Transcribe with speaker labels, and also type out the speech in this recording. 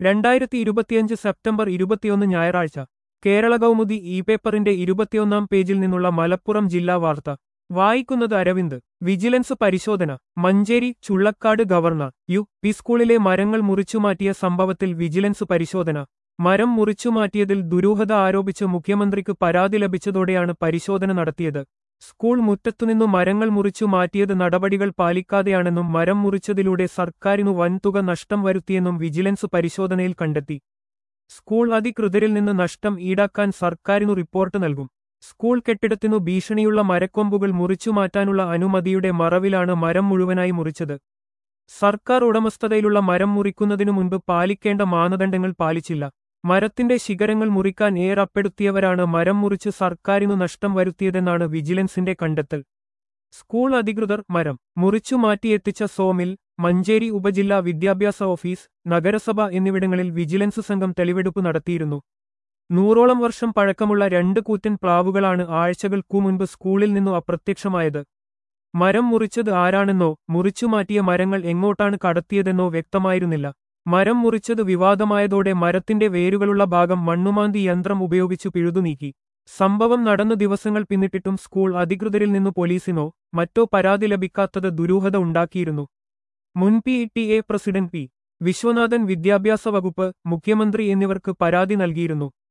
Speaker 1: രണ്ടായിരത്തി ഇരുപത്തിയഞ്ച് സെപ്റ്റംബർ ഇരുപത്തിയൊന്ന് ഞായറാഴ്ച കേരള കൗമുദി ഇ പേപ്പറിന്റെ ഇരുപത്തിയൊന്നാം പേജിൽ നിന്നുള്ള മലപ്പുറം ജില്ലാ വാർത്ത വായിക്കുന്നത് അരവിന്ദ് വിജിലൻസ് പരിശോധന Manjeri Chullakkad governor U P സ്കൂളിലെ മരങ്ങൾ മുറിച്ചുമാറ്റിയ സംഭവത്തിൽ വിജിലൻസ് പരിശോധന മരം മുറിച്ചുമാറ്റിയതിൽ ദുരൂഹത ആരോപിച്ച് മുഖ്യമന്ത്രിക്ക് പരാതി ലഭിച്ചതോടെയാണ് പരിശോധന നടത്തിയത് സ്കൂൾ മുറ്റത്തുനിന്നു മരങ്ങൾ മുറിച്ചു മാറ്റിയത് നടപടികൾ പാലിക്കാതെയാണെന്നും മരം മുറിച്ചതിലൂടെ സർക്കാരിനു വൻതുക നഷ്ടം വരുത്തിയെന്നും വിജിലൻസ് പരിശോധനയിൽ കണ്ടെത്തി സ്കൂൾ അധികൃതരിൽ നിന്ന് നഷ്ടം ഈടാക്കാൻ സർക്കാരിനു റിപ്പോർട്ട് നൽകും സ്കൂൾ കെട്ടിടത്തിനു ഭീഷണിയുള്ള മരക്കൊമ്പുകൾ മുറിച്ചുമാറ്റാനുള്ള അനുമതിയുടെ മറവിലാണ് മരം മുഴുവനായി മുറിച്ചത് സർക്കാർ ഉടമസ്ഥതയിലുള്ള മരം മുറിക്കുന്നതിനു മുൻപ് പാലിക്കേണ്ട മാനദണ്ഡങ്ങൾ പാലിച്ചില്ല മരത്തിന്റെ ശിഖരങ്ങൾ മുറിക്കാൻ ഏറപ്പെടുത്തിയവരാണ് മരം മുറിച്ച് സർക്കാരിനു നഷ്ടം വരുത്തിയതെന്നാണ് വിജിലൻസിന്റെ കണ്ടെത്തൽ സ്കൂൾ അധികൃതർ മരം മുറിച്ചു മാറ്റിയെത്തിച്ച സോമിൽ മഞ്ചേരി ഉപജില്ലാ വിദ്യാഭ്യാസ ഓഫീസ് നഗരസഭ എന്നിവിടങ്ങളിൽ വിജിലൻസ് സംഘം തെളിവെടുപ്പ് നടത്തിയിരുന്നു നൂറോളം വർഷം പഴക്കമുള്ള രണ്ട് കൂറ്റൻ പ്ലാവുകളാണ് ആഴ്ചകൾക്കു മുൻപ് സ്കൂളിൽ നിന്നു അപ്രത്യക്ഷമായത് മരം മുറിച്ചത് ആരാണെന്നോ മുറിച്ചുമാറ്റിയ മരങ്ങൾ എങ്ങോട്ടാണ് കടത്തിയതെന്നോ വ്യക്തമായിരുന്നില്ല മരം മുറിച്ചത് വിവാദമായതോടെ മരത്തിന്റെ വേരുകളുള്ള ഭാഗം മണ്ണുമാന്തി യന്ത്രം ഉപയോഗിച്ചു പിഴുതുനീക്കി സംഭവം നടന്നു ദിവസങ്ങൾ പിന്നിട്ടിട്ടും സ്കൂൾ അധികൃതരിൽ നിന്നു പോലീസിനോ മറ്റോ പരാതി ലഭിക്കാത്തത് ദുരൂഹത ഉണ്ടാക്കിയിരുന്നു മുൻ P T A president P Viswanathan വിദ്യാഭ്യാസ വകുപ്പ് മുഖ്യമന്ത്രി എന്നിവർക്ക് പരാതി നൽകിയിരുന്നു